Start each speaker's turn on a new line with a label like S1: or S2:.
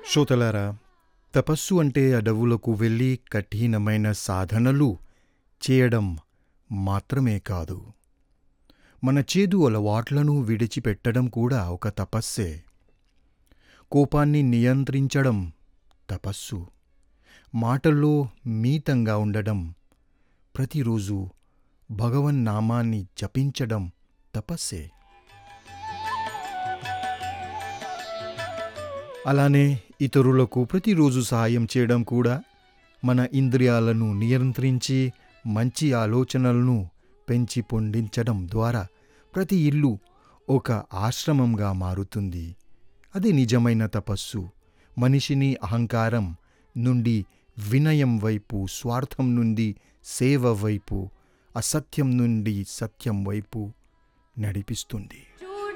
S1: శ్రోతలారా తపస్సు అంటే అడవులకు వెళ్ళి కఠినమైన సాధనలు చేయడం మాత్రమే కాదు మన చేదు అలవాట్లను విడిచిపెట్టడం కూడా ఒక తపస్సే కోపాన్ని నియంత్రించడం తపస్సు మాటల్లో మితంగా ఉండడం ప్రతిరోజు భగవన్నామాన్ని జపించడం తపస్సే అలానే ఇతరులకు ప్రతిరోజు సహాయం చేయడం కూడా మన ఇంద్రియాలను నియంత్రించి మంచి ఆలోచనలను పెంచి పొందించడం ద్వారా ప్రతి ఇల్లు ఒక ఆశ్రమంగా మారుతుంది అది నిజమైన తపస్సు మనిషిని అహంకారం నుండి వినయం వైపు స్వార్థం నుండి సేవ వైపు అసత్యం నుండి సత్యం వైపు నడిపిస్తుంది